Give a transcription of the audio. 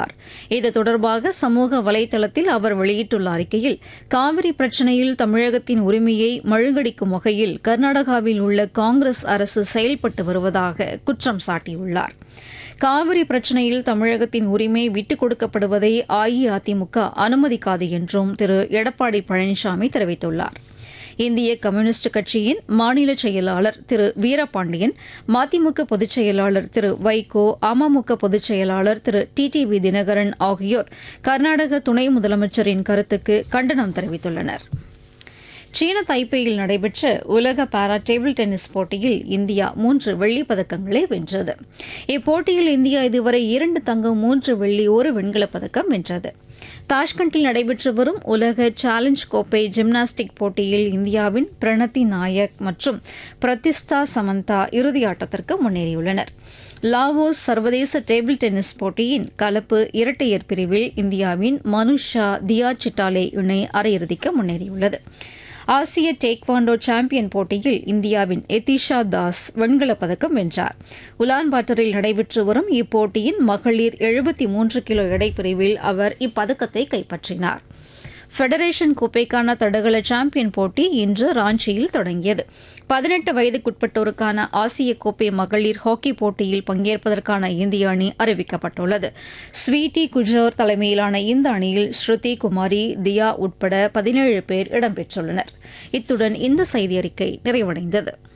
தெரிவித்துள்ளார் இது தொடர்பாக சமூக வலைதளத்தில் அவர் வெளியிட்டுள்ள அறிக்கையில் காவிரி பிரச்சினையில் தமிழகத்தின் உரிமையை மழுங்கடிக்கும் வகையில் கர்நாடகாவில் உள்ள காங்கிரஸ் அரசு செயல்பட்டு வருவதாக குற்றம் சாட்டியுள்ளார் காவிரி பிரச்சினையில் தமிழகத்தின் உரிமை விட்டுக் கொடுக்கப்படுவதை அஇஅதிமுக அனுமதிக்காது என்றும் திரு எடப்பாடி பழனிசாமி தெரிவித்துள்ளார் இந்திய கம்யூனிஸ்ட் கட்சியின் மாநில செயலாளர் திரு வீரபாண்டியன் மதிமுக பொதுச் செயலாளர் திரு வைகோ அமமுக பொதுச் செயலாளர் திரு டி டி வி தினகரன் ஆகியோர் கர்நாடக துணை முதலமைச்சரின் கருத்துக்கு கண்டனம் தெரிவித்துள்ளனர் சீன தைப்பேயில் நடைபெற்ற உலக பாரா டேபிள் டென்னிஸ் போட்டியில் இந்தியா மூன்று வெள்ளிப் பதக்கங்களை வென்றது இப்போட்டியில் இந்தியா இதுவரை இரண்டு தங்கம் மூன்று வெள்ளி ஒரு வெண்கலப் பதக்கம் வென்றது தாஷ்கண்டில் நடைபெற்று வரும் உலக சேலஞ்ச் கோப்பை ஜிம்னாஸ்டிக் போட்டியில் இந்தியாவின் பிரணத்தி நாயக் மற்றும் பிரதிஷ்டா சமந்தா இறுதியாட்டத்திற்கு முன்னேறியுள்ளனர் லாவோஸ் சர்வதேச டேபிள் டென்னிஸ் போட்டியின் கலப்பு இரட்டையர் பிரிவில் இந்தியாவின் மனுஷா தியா சிட்டாலே இணை அரையிறுதிக்கு முன்னேறியுள்ளது ஆசிய டேக்வாண்டோ சாம்பியன் போட்டியில் இந்தியாவின் எதிஷா தாஸ் வெண்கலப் பதக்கம் வென்றார் உலான்பாட்டரில் நடைபெற்று வரும் இப்போட்டியின் மகளிர் எழுபத்தி மூன்று கிலோ எடைப்பிரிவில் அவர் இப்பதக்கத்தை கைப்பற்றினார் ஃபெடரேஷன் கோப்பைக்கான தடகள சாம்பியன் போட்டி இன்று ராஞ்சியில் தொடங்கியது பதினெட்டு வயதுக்குட்பட்டோருக்கான ஆசிய கோப்பை மகளிர் ஹாக்கி போட்டியில் பங்கேற்பதற்கான இந்திய அணி அறிவிக்கப்பட்டுள்ளது ஸ்வீட்டி குஜோர் தலைமையிலான இந்த அணியில் ஸ்ருதி குமாரி தியா உட்பட பதினேழு பேர் இடம்பெற்றுள்ளனர் இத்துடன் இந்த செய்தி அறிக்கை நிறைவடைந்தது